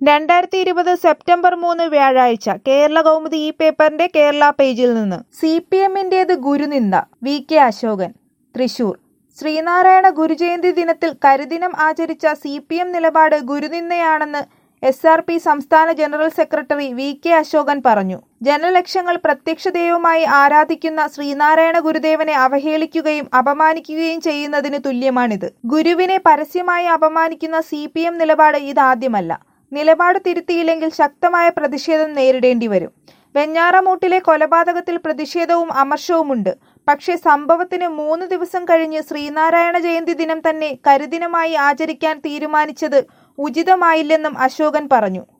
രണ്ടായിരത്തി ഇരുപത് സെപ്റ്റംബർ മൂന്ന് വ്യാഴാഴ്ച കേരള കൗമുദി ഈ പേപ്പറിന്റെ കേരള പേജിൽ നിന്ന് സി പി എമ്മിന്റേത് ഗുരുനിന്ദ വി കെ അശോകൻ തൃശൂർ ശ്രീനാരായണ ഗുരുജയന്തി ദിനത്തിൽ കരിദിനം ആചരിച്ച സി പി എം നിലപാട് ഗുരുനിന്ദയാണെന്ന് എസ് ആർ പി സംസ്ഥാന general secretary V K Ashokan പറഞ്ഞു ജനലക്ഷങ്ങൾ പ്രത്യക്ഷ ദൈവമായി ആരാധിക്കുന്ന ശ്രീനാരായണ ഗുരുദേവനെ അവഹേളിക്കുകയും അപമാനിക്കുകയും ചെയ്യുന്നതിന് തുല്യമാണിത് ഗുരുവിനെ പരസ്യമായി അപമാനിക്കുന്ന സി പി എം നിലപാട് ഇതാദ്യമല്ല നിലപാട് തിരുത്തിയില്ലെങ്കിൽ ശക്തമായ പ്രതിഷേധം നേരിടേണ്ടി വരും വെഞ്ഞാറമൂട്ടിലെ കൊലപാതകത്തിൽ പ്രതിഷേധവും അമർഷവുമുണ്ട് പക്ഷേ സംഭവത്തിന് മൂന്ന് ദിവസം കഴിഞ്ഞ് ശ്രീനാരായണ ജയന്തി ദിനം തന്നെ കരിദിനമായി ആചരിക്കാൻ തീരുമാനിച്ചത് ഉചിതമായില്ലെന്നും അശോകൻ പറഞ്ഞു